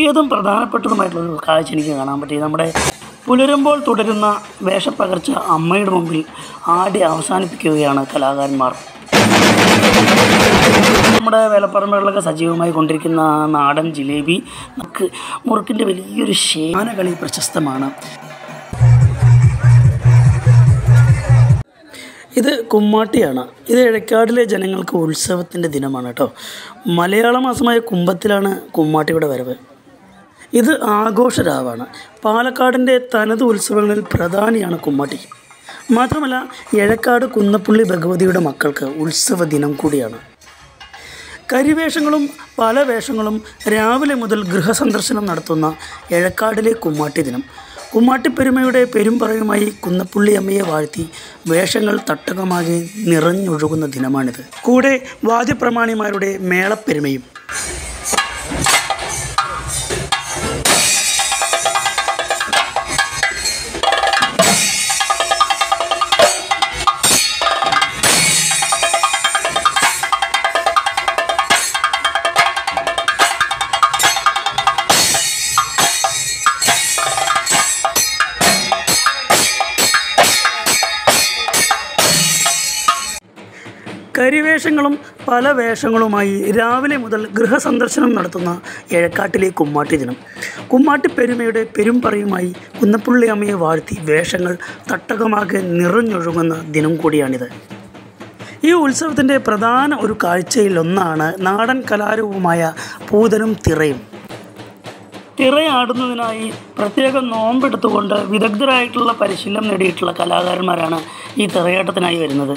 പഴയതും പ്രധാനപ്പെട്ടതുമായിട്ടുള്ളൊരു കാഴ്ച എനിക്ക് കാണാൻ പറ്റി നമ്മുടെ പുലരുമ്പോൾ തുടരുന്ന വേഷപ്പകർച്ച അമ്മയുടെ മുമ്പിൽ ആടി അവസാനിപ്പിക്കുകയാണ് കലാകാരന്മാർ നമ്മുടെ വേലപ്പറമ്പുകളിലൊക്കെ സജീവമായി കൊണ്ടിരിക്കുന്ന നാടൻ ജിലേബി നമുക്ക് മുറുക്കിൻ്റെ വലിയൊരു ശേനകളി പ്രശസ്തമാണ് ഇത് കുമ്മാട്ടിയാണ് ഇത് എഴക്കാടിലെ ജനങ്ങൾക്ക് ഉത്സവത്തിൻ്റെ ദിനമാണ് കേട്ടോ മലയാള മാസമായ കുംഭത്തിലാണ് കുമ്മാട്ടിയുടെ വരവ് ഇത് ആഘോഷരാവാണ് പാലക്കാടിൻ്റെ തനത് ഉത്സവങ്ങളിൽ പ്രധാനിയാണ് കുമ്മാട്ടി മാത്രമല്ല എഴക്കാട് കുന്നപ്പള്ളി ഭഗവതിയുടെ മക്കൾക്ക് ഉത്സവ ദിനം കൂടിയാണ് കരിവേഷങ്ങളും പല വേഷങ്ങളും രാവിലെ മുതൽ ഗൃഹസന്ദർശനം നടത്തുന്ന എഴക്കാടിലെ കുമ്മാട്ടി ദിനം കുമ്മാട്ടിപ്പെരുമയുടെ പെരുമ്പറയുമായി കുന്നപ്പുള്ളി അമ്മയെ വാഴ്ത്തി വേഷങ്ങൾ തട്ടകമാകെ നിറഞ്ഞൊഴുകുന്ന ദിനമാണിത് കൂടെ വാദ്യപ്രമാണിമാരുടെ മേളപ്പെരുമയും കരിവേഷങ്ങളും പല വേഷങ്ങളുമായി രാവിലെ മുതൽ ഗൃഹസന്ദർശനം നടത്തുന്ന എഴക്കാട്ടിലെ കുമ്മാട്ടി ദിനം കുമ്മാട്ടി പെരുമയുടെ പെരുമ്പറയുമായി കുന്നപ്പുള്ളി അമ്മയെ വാഴ്ത്തി വേഷങ്ങൾ തട്ടകമാകെ നിറഞ്ഞൊഴുകുന്ന ദിനം കൂടിയാണിത് ഈ ഉത്സവത്തിൻ്റെ പ്രധാന ഒരു കാഴ്ചയിൽ ഒന്നാണ് നാടൻ കലാരൂപമായ പൂതനും തിറയും തിറയാടുന്നതിനായി പ്രത്യേകം നോമ്പെടുത്തുകൊണ്ട് വിദഗ്ധരായിട്ടുള്ള പരിശീലനം നേടിയിട്ടുള്ള കലാകാരന്മാരാണ് ഈ തിറയാട്ടത്തിനായി വരുന്നത്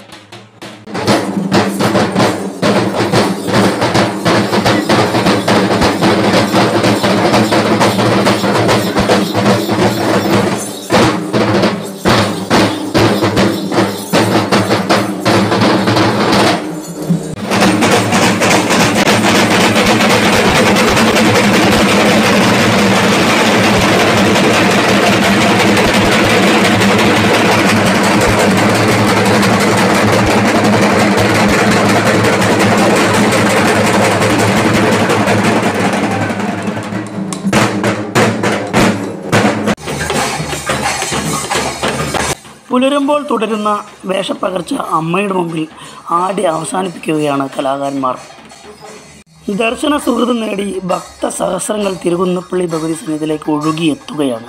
പുലരുമ്പോൾ തുടരുന്ന വേഷപ്പകർച്ച അമ്മയുടെ മുമ്പിൽ ആടി അവസാനിപ്പിക്കുകയാണ് കലാകാരന്മാർ ദർശന സുഹൃതം നേടി ഭക്ത സഹസ്രങ്ങൾ തിരുകുന്നപ്പള്ളി ഭഗവതി സന്നിധിയിലേക്ക് ഒഴുകിയെത്തുകയാണ്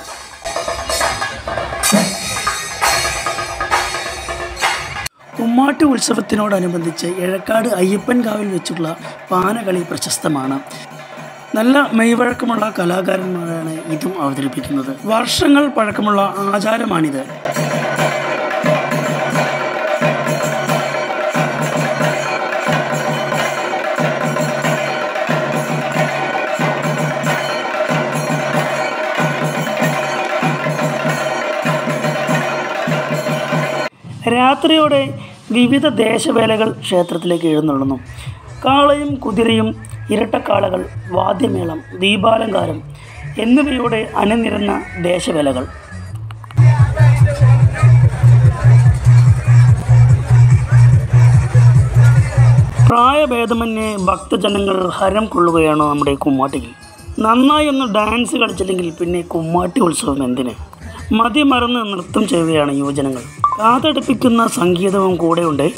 കുമ്മാട്ടി ഉത്സവത്തിനോടനുബന്ധിച്ച് എഴക്കാട് അയ്യപ്പൻകാവിൽ വെച്ചുള്ള പാനകളി പ്രശസ്തമാണ് നല്ല മെയ്വഴക്കമുള്ള കലാകാരന്മാരാണ് ഇതും അവതരിപ്പിക്കുന്നത് വർഷങ്ങൾ പഴക്കമുള്ള ആചാരമാണിത് രാത്രിയോടെ വിവിധ ദേശവേലകൾ ക്ഷേത്രത്തിലേക്ക് എഴുന്നള്ളുന്നു കാളയും കുതിരയും ഇരട്ടക്കാളകൾ വാദ്യമേളം ദീപാലങ്കാരം എന്നിവയോടെ അണിനിരന്ന ദേശവേലകൾ പ്രായഭേദമന്യേ ഭക്തജനങ്ങൾ ഹരം കൊള്ളുകയാണ് നമ്മുടെ കുമ്മാട്ടിയിൽ നന്നായി ഒന്ന് ഡാൻസ് കളിച്ചില്ലെങ്കിൽ പിന്നെ കുമ്മാട്ടി ഉത്സവം എന്തിന് മതി മറന്ന് നൃത്തം ചെയ്യുകയാണ് യുവജനങ്ങൾ കാതടുപ്പിക്കുന്ന സംഗീതവും കൂടെയുണ്ട്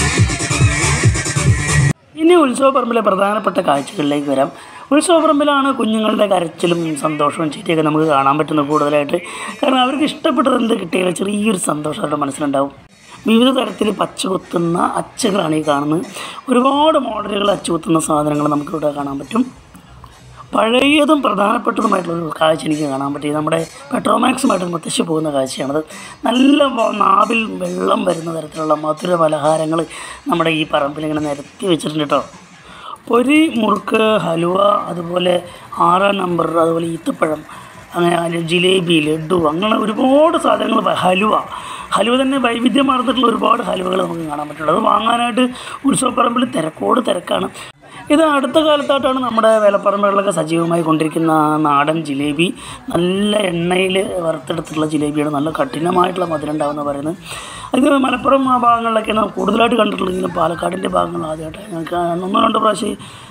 ഇനി ഉത്സവപ്പറമ്പിലെ പ്രധാനപ്പെട്ട കാഴ്ചകളിലേക്ക് വരാം ഉത്സവപ്പറമ്പിലാണ് കുഞ്ഞുങ്ങളുടെ കരച്ചിലും സന്തോഷവും ചിരിയൊക്കെ നമുക്ക് കാണാൻ പറ്റുന്നത് കൂടുതലായിട്ട് കാരണം അവർക്ക് ഇഷ്ടപ്പെട്ടത് എന്ത് കിട്ടിയാലും ചെറിയൊരു സന്തോഷം അവരുടെ മനസ്സിലുണ്ടാവും വിവിധ തരത്തിൽ പച്ച കുത്തുന്ന അച്ചുകളാണ് ഈ കാണുന്നത് ഒരുപാട് മോഡലുകൾ അച്ചു കുത്തുന്ന സാധനങ്ങൾ നമുക്കിവിടെ കാണാൻ പറ്റും പഴയതും പ്രധാനപ്പെട്ടതുമായിട്ടുള്ളൊരു കാഴ്ച എനിക്ക് കാണാൻ പറ്റി നമ്മുടെ പെട്രോമാക്സുമായിട്ട് മുത്തശ്ശി പോകുന്ന കാഴ്ചയാണത് നല്ല വ- നാവിൽ വെള്ളം വരുന്ന തരത്തിലുള്ള മധുര പലഹാരങ്ങൾ നമ്മുടെ ഈ പറമ്പിൽ ഇങ്ങനെ നിരത്തി വെച്ചിട്ടുണ്ട് കേട്ടോ പൊരി മുറുക്ക് ഹലുവ അതുപോലെ ആറാം നമ്പർ അതുപോലെ ഈത്തപ്പഴം അങ്ങനെ അതിന് ജിലേബി ലഡു അങ്ങനെ ഒരുപാട് സാധനങ്ങൾ വ- ഹലുവ ഹലുവ തന്നെ വൈവിധ്യമാർന്നിട്ടുള്ള ഒരുപാട് ഹലുവകൾ നമുക്ക് കാണാൻ പറ്റുള്ളൂ അത് വാങ്ങാനായിട്ട് ഉത്സവപ്പറമ്പിൽ തിരക്കോട് തിരക്കാണ് ഇത് അടുത്ത കാലത്തായിട്ടാണ് നമ്മുടെ വേലപ്പറമ്പുകളിലൊക്കെ സജീവമായി കൊണ്ടിരിക്കുന്ന നാടൻ ജിലേബി നല്ല എണ്ണയിൽ വറുത്തെടുത്തിട്ടുള്ള ജിലേബിയാണ് നല്ല കഠിനമായിട്ടുള്ള മധുരം ഉണ്ടാവുമെന്ന് പറയുന്നത് ഇത് മലപ്പുറം ആ ഭാഗങ്ങളിലൊക്കെയാണ് കൂടുതലായിട്ട് കണ്ടിട്ടുള്ളതെങ്കിലും പാലക്കാടിൻ്റെ ഭാഗങ്ങൾ ആദ്യമായിട്ട് ഞങ്ങൾക്ക് ഒന്നോ രണ്ടോ പ്രാവശ്യം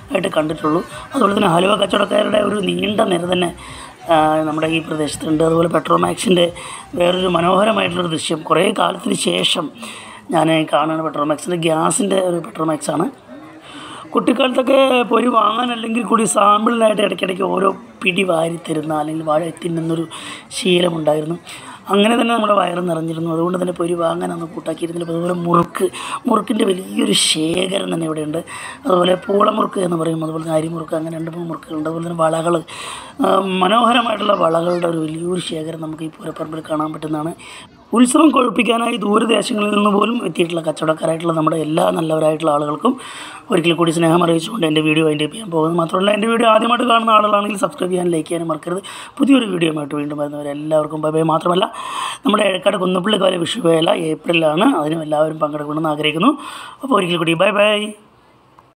ആയിട്ട് കണ്ടിട്ടുള്ളൂ അതുപോലെ തന്നെ ഹലുവ കച്ചവടക്കാരുടെ ഒരു നീണ്ട നിര തന്നെ ആ, നമ്മുടെ ഈ പ്രദേശത്തുണ്ട് അതുപോലെ പെട്രോമാക്സിൻ്റെ വേറൊരു മനോഹരമായിട്ടുള്ളൊരു ദൃശ്യം കുറേ കാലത്തിന് ശേഷം ഞാൻ കാണുന്ന പെട്രോമാക്സിൻ്റെ ഗ്യാസിൻ്റെ ഒരു പെട്രോമാക്സാണ് കുട്ടിക്കാലത്തൊക്കെ പൊരി വാങ്ങാൻ അല്ലെങ്കിൽ കൂടി സാമ്പിളിനായിട്ട് ഇടയ്ക്കിടയ്ക്ക് ഓരോ പിടി വാരി തരുന്ന അല്ലെങ്കിൽ വാഴ തിന്നുന്നൊരു ശീലമുണ്ടായിരുന്നു അങ്ങനെ തന്നെ നമ്മുടെ വയറ് നിറഞ്ഞിരുന്നു അതുകൊണ്ട് തന്നെ പൊരി വാങ്ങാൻ അന്ന് കൂട്ടാക്കിയിരുന്നില്ല അതുപോലെ മുറുക്ക് മുറുക്കിൻ്റെ വലിയൊരു ശേഖരം തന്നെ ഇവിടെയുണ്ട് അതുപോലെ പൂളമുറുക്ക് എന്ന് പറയും അതുപോലെ തന്നെ അരിമുറുക്ക് അങ്ങനെ രണ്ട് മൂന്ന് മുറുക്കുകളുണ്ട് അതുപോലെ തന്നെ വളകൾ മനോഹരമായിട്ടുള്ള വളകളുടെ ഒരു വലിയൊരു ശേഖരം നമുക്ക് ഈ പൂരപ്പറമ്പിൽ കാണാൻ പറ്റുന്നതാണ് ഉത്സവം കൊഴുപ്പിക്കാനായി ദൂരദേശങ്ങളിൽ നിന്ന് പോലും എത്തിയിട്ടുള്ള കച്ചവടക്കാരായിട്ടുള്ള നമ്മുടെ എല്ലാ നല്ലവരായിട്ടുള്ള ആളുകൾക്കും ഒരിക്കൽ കൂടി സ്നേഹം അറിയിച്ചുകൊണ്ട് എൻ്റെ വീഡിയോ അതിൻ്റെ ചെയ്യാൻ പോകുന്നത് മാത്രമല്ല എൻ്റെ വീഡിയോ ആദ്യമായിട്ട് കാണുന്ന ആളുകളാണെങ്കിൽ സബ്സ്ക്രൈബ് ചെയ്യാൻ ലൈക്ക് ചെയ്യാനും മറക്കരുത് പുതിയൊരു വീഡിയോയുമായിട്ട് വീണ്ടും വരുന്നവരെല്ലാവർക്കും ബൈ ബൈ മാത്രമല്ല നമ്മുടെ ഏഴക്കാട് കുന്നപ്പള്ളിക്കാല വിഷുവേല ഏപ്രിലാണ് അതിനും എല്ലാവരും പങ്കെടുക്കണമെന്ന് ആഗ്രഹിക്കുന്നു അപ്പോൾ ഒരിക്കൽ കൂടി ബൈ ബൈ